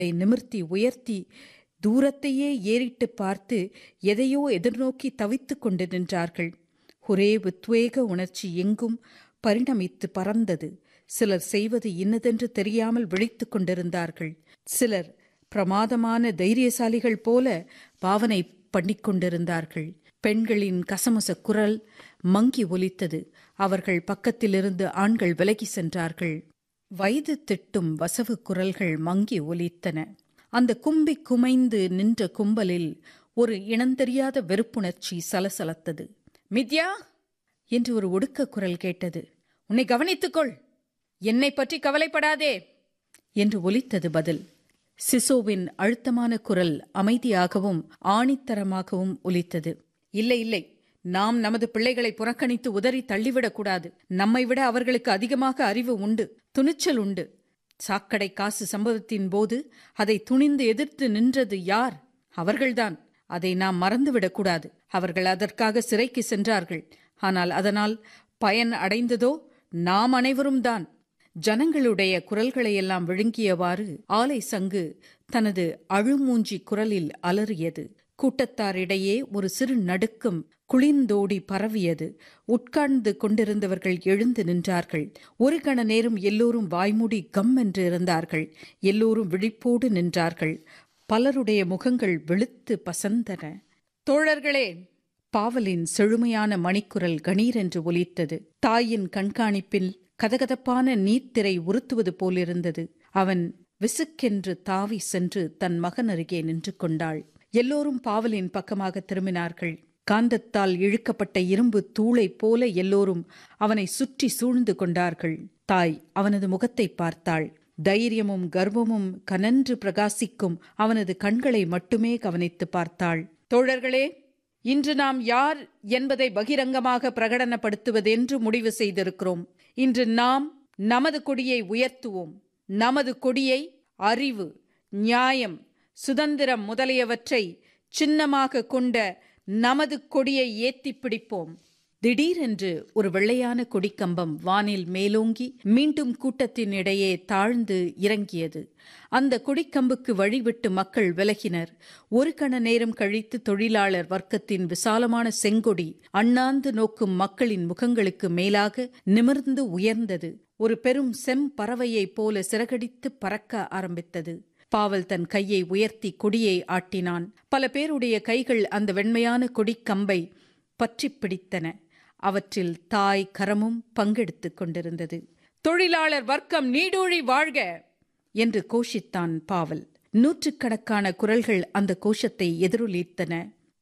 நிமிர்த்தி உயர்த்தி தூரத்தையே ஏறிட்டு பார்த்து எதையோ எதிர்நோக்கி தவித்துக் கொண்டு நின்றார்கள் ஒரே உத்வேக உணர்ச்சி எங்கும் பரிணமித்து பறந்தது சிலர் செய்வது இன்னதென்று தெரியாமல் விழித்துக் கொண்டிருந்தார்கள் சிலர் பிரமாதமான தைரியசாலிகள் போல பாவனை பண்ணிக்கொண்டிருந்தார்கள் பெண்களின் கசமச குரல் மங்கி ஒலித்தது அவர்கள் பக்கத்திலிருந்து ஆண்கள் விலகி சென்றார்கள் வயது திட்டும் வசவு குரல்கள் மங்கி ஒலித்தன அந்த கும்பி குமைந்து நின்ற கும்பலில் ஒரு இனந்தெரியாத வெறுப்புணர்ச்சி சலசலத்தது மித்யா என்று ஒரு ஒடுக்க குரல் கேட்டது உன்னை கவனித்துக்கொள் என்னை பற்றி கவலைப்படாதே என்று ஒலித்தது பதில் சிசோவின் அழுத்தமான குரல் அமைதியாகவும் ஆணித்தரமாகவும் ஒலித்தது இல்லை இல்லை நாம் நமது பிள்ளைகளை புறக்கணித்து உதறி தள்ளிவிடக்கூடாது நம்மை விட அவர்களுக்கு அதிகமாக அறிவு உண்டு துணிச்சல் உண்டு சாக்கடை காசு சம்பவத்தின் போது அதை துணிந்து எதிர்த்து நின்றது யார் அவர்கள்தான் அதை நாம் மறந்துவிடக்கூடாது அவர்கள் அதற்காக சிறைக்கு சென்றார்கள் ஆனால் அதனால் பயன் அடைந்ததோ நாம் அனைவரும் தான் ஜனங்களுடைய குரல்களையெல்லாம் விழுங்கியவாறு ஆலை சங்கு தனது அழுமூஞ்சி குரலில் அலறியது கூட்டத்தாரிடையே ஒரு சிறு நடுக்கம் குளிர்ந்தோடி பரவியது உட்கார்ந்து கொண்டிருந்தவர்கள் எழுந்து நின்றார்கள் ஒரு கண நேரம் எல்லோரும் வாய்மூடி கம் என்று இருந்தார்கள் எல்லோரும் விழிப்போடு நின்றார்கள் பலருடைய முகங்கள் வெளுத்து பசந்தன தோழர்களே பாவலின் செழுமையான மணிக்குரல் கணீரென்று ஒலித்தது தாயின் கண்காணிப்பில் கதகதப்பான நீர்த்திரை உறுத்துவது போலிருந்தது அவன் விசுக்கென்று தாவி சென்று தன் மகன் அருகே நின்று கொண்டாள் எல்லோரும் பாவலின் பக்கமாக திரும்பினார்கள் காந்தத்தால் இழுக்கப்பட்ட இரும்பு தூளை போல எல்லோரும் அவனை சுற்றி சூழ்ந்து கொண்டார்கள் தாய் அவனது முகத்தை பார்த்தாள் தைரியமும் கர்வமும் கனன்று பிரகாசிக்கும் அவனது கண்களை மட்டுமே கவனித்து பார்த்தாள் தோழர்களே இன்று நாம் யார் என்பதை பகிரங்கமாக பிரகடனப்படுத்துவதென்று முடிவு செய்திருக்கிறோம் இன்று நாம் நமது கொடியை உயர்த்துவோம் நமது கொடியை அறிவு நியாயம் சுதந்திரம் முதலியவற்றை சின்னமாக கொண்ட நமது கொடியை ஏத்தி பிடிப்போம் திடீரென்று ஒரு வெள்ளையான கொடிக்கம்பம் வானில் மேலோங்கி மீண்டும் கூட்டத்தின் இடையே தாழ்ந்து இறங்கியது அந்த கொடிக்கம்புக்கு வழிவிட்டு மக்கள் விலகினர் ஒரு கண நேரம் கழித்து தொழிலாளர் வர்க்கத்தின் விசாலமான செங்கொடி அண்ணாந்து நோக்கும் மக்களின் முகங்களுக்கு மேலாக நிமிர்ந்து உயர்ந்தது ஒரு பெரும் செம் பறவையைப் போல சிறகடித்து பறக்க ஆரம்பித்தது பாவல் தன் கையை உயர்த்தி கொடியை ஆட்டினான் பல பேருடைய கைகள் அந்த வெண்மையான கொடிக்கம்பை பற்றி பிடித்தன அவற்றில் தாய் கரமும் பங்கெடுத்துக் கொண்டிருந்தது தொழிலாளர் வர்க்கம் நீடூழி வாழ்க என்று கோஷித்தான் பாவல் நூற்றுக்கணக்கான குரல்கள் அந்த கோஷத்தை எதிரொலித்தன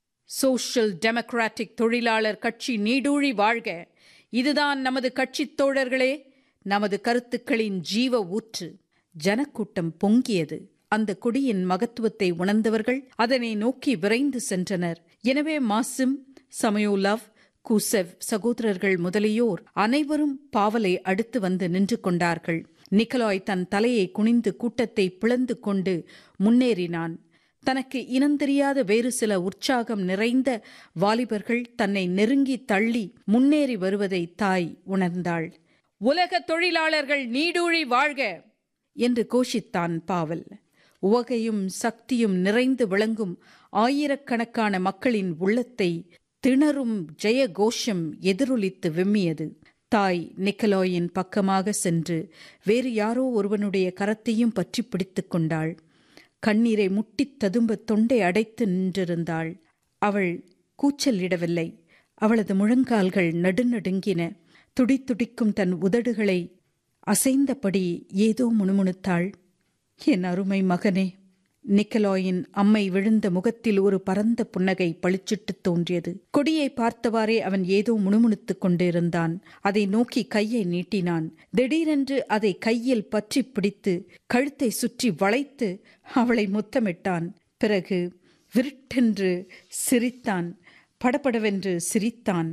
சோஷியல் டெமோக்ராட்டிக் தொழிலாளர் கட்சி நீடூழி வாழ்க இதுதான் நமது கட்சித் தோழர்களே நமது கருத்துக்களின் ஜீவ ஊற்று ஜனக்கூட்டம் பொங்கியது அந்த கொடியின் மகத்துவத்தை உணர்ந்தவர்கள் அதனை நோக்கி விரைந்து சென்றனர் எனவே மாசிம் சமயோலவ் கூசெவ் சகோதரர்கள் முதலியோர் அனைவரும் பாவலை அடுத்து வந்து நின்று கொண்டார்கள் நிக்கலாய் தன் தலையை குனிந்து கூட்டத்தை பிளந்து கொண்டு முன்னேறினான் தனக்கு இனந்தெரியாத வேறு சில உற்சாகம் நிறைந்த வாலிபர்கள் தன்னை நெருங்கி தள்ளி முன்னேறி வருவதை தாய் உணர்ந்தாள் உலக தொழிலாளர்கள் நீடூழி வாழ்க என்று கோஷித்தான் பாவல் உவகையும் சக்தியும் நிறைந்து விளங்கும் ஆயிரக்கணக்கான மக்களின் உள்ளத்தை திணறும் ஜெய கோஷம் எதிரொலித்து விம்மியது தாய் நிக்கலாயின் பக்கமாக சென்று வேறு யாரோ ஒருவனுடைய கரத்தையும் பற்றி பிடித்துக் கொண்டாள் கண்ணீரை முட்டித் ததும்ப தொண்டை அடைத்து நின்றிருந்தாள் அவள் கூச்சலிடவில்லை அவளது முழங்கால்கள் நடுநடுங்கின துடித்துடிக்கும் தன் உதடுகளை அசைந்தபடி ஏதோ முணுமுணுத்தாள் என் அருமை மகனே நிக்கலாயின் அம்மை விழுந்த முகத்தில் ஒரு பரந்த புன்னகை பளிச்சிட்டு தோன்றியது கொடியை பார்த்தவாறே அவன் ஏதோ முணுமுணுத்துக் கொண்டிருந்தான் அதை நோக்கி கையை நீட்டினான் திடீரென்று அதை கையில் பற்றி பிடித்து கழுத்தை சுற்றி வளைத்து அவளை முத்தமிட்டான் பிறகு விருட்டென்று சிரித்தான் படபடவென்று சிரித்தான்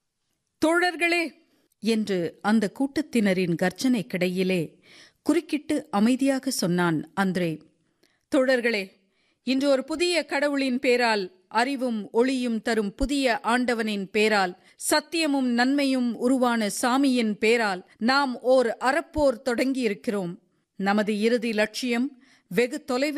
தோழர்களே என்று அந்த கூட்டத்தினரின் கர்ஜனைக்கிடையிலே குறுக்கிட்டு அமைதியாக சொன்னான் அந்திரே தோழர்களே இன்று ஒரு புதிய கடவுளின் பேரால் அறிவும் ஒளியும் தரும் புதிய ஆண்டவனின் பேரால் சத்தியமும் நன்மையும் உருவான சாமியின் பேரால் நாம் ஓர் அறப்போர் தொடங்கியிருக்கிறோம் நமது இறுதி லட்சியம் வெகு தொலைவில்